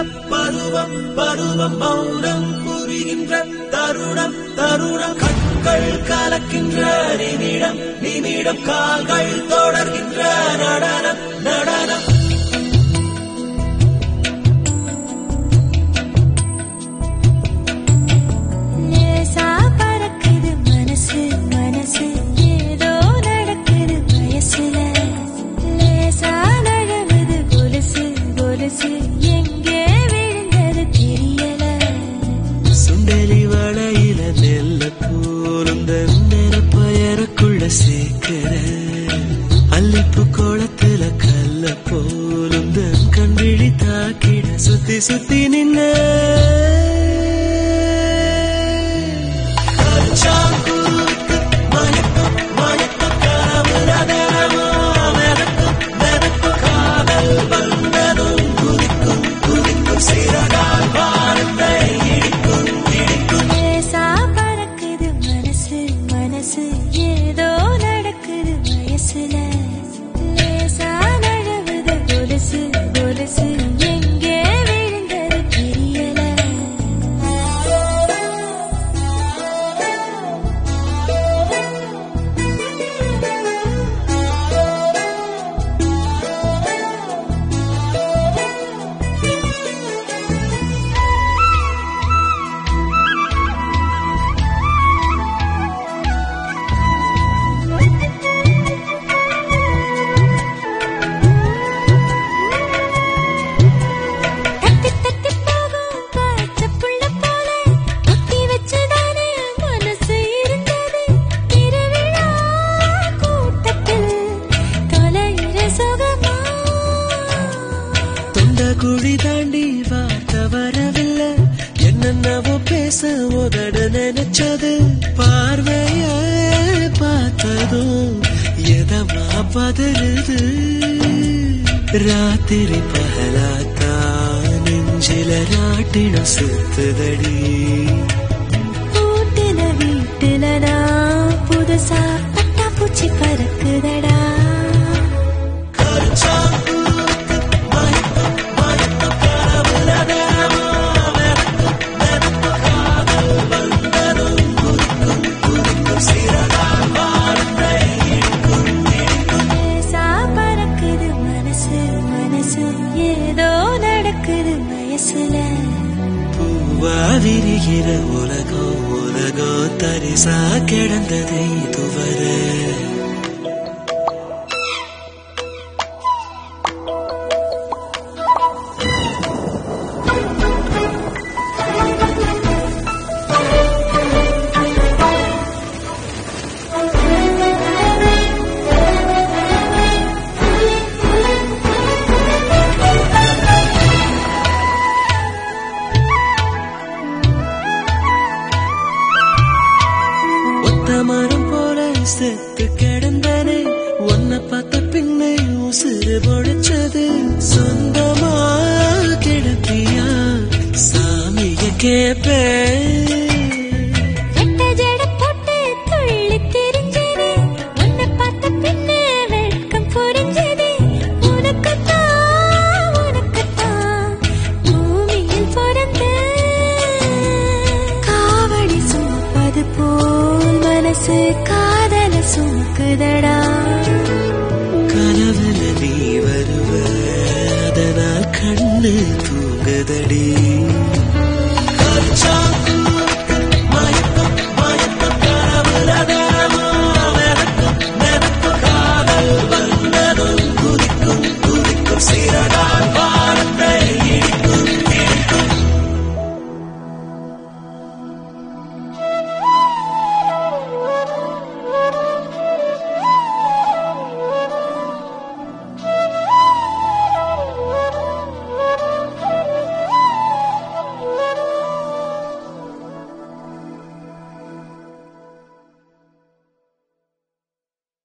பருவம் பருவம் மௌனம் புரிகின்ற தருணம் தருணம் கண்கள் கலக்கின்ற நிமிடம் நிமிடம் கால்கள் தொடர்கின்ற நடனம் நடனம் லேசா பறக்குது மனசு மனசு ஏதோ நடக்குது வயசுல லேசா நழுவுது கொலுசு கொலுசு எங்கே விழுந்தது தெரியல சுண்டலி வளையில நெல்ல போலுந்த நெருப்பயருக்குள்ள சேர்க்கிற அல்லிப்பு கோலத்துல கல்ல போலுந்த கண்விழி தாக்கிட சுத்தி சுத்தி நின்ன கச்சாங்குருவுக்கு மயக்கம் மயக்கம் கனவுல நேரமோ மிதக்கும் மிதக்கும் காதல் வந்ததும் குதிக்கும் குதிக்கும் சிறகால் வானத்தை இடிக்கும் இடிக்கும் லேசா பறக்குது மனசு மனசு ஏதோ நடக்குது வயசுல லேசா நழுவுது கொலுசு கொலுசு எங்கே விழுந்தது தெரியல தட்டி தட்டி போகும் பச்சை புள்ள போல ஒட்டி வச்சுதானே மனசு இருந்தது திருவிழா கூட்டத்தில் தொலைகிற சுகமா தொண்ட குழி தாண்டி வார்த்தை வரவில்லை என்னென்னவோ பேச உதட நினைச்சது பார்வைய பார்த்ததும் எதமா பதறுது ராத்திரி பகலாத்தா நெஞ்சில ராட்டினம் சுத்துதடி கூட்டுல வீட்டுல நான் புதுசா பட்டாப்பூச்சி பறக்குதடா கருச்சாங்குருவுக்கு மயக்கம் மயக்கம் கனவுல நேரமோ மிதக்கும் மிதக்கும் காதல் வந்ததும் குதிக்கும் குதிக்கும் சிறகால் வானத்தை இடிக்கும் இடிக்கும் லேசா பறக்குது மனசு மனசு ஏதோ நடக்குது வயசுல பூவா விரிகிற உலகம் உலகம் தரிசா கிடந்ததை துவர ஒத்த மரம் போல செத்து கிடந்தனே உன்னை பார்த்த பின்னே உசுறு பொழைச்சது சொந்தமா கிடப்பியா சாமிய கேப்பேன் ரெட்ட ஜட போட்டு துள்ளி திரிஞ்சது உன்னை பார்த்த பின்னே வெட்கம் புரிஞ்சது உனக்குத்தான் உனக்குத்தான் பூமியில் பிறந்த காவடி சுமப்பது போல் மனசு காதல சுமக்குதடா கனவுல நீ வருவ அதனால் கண்ணு தூங்குதடி கச்சாங்குருவுக்கு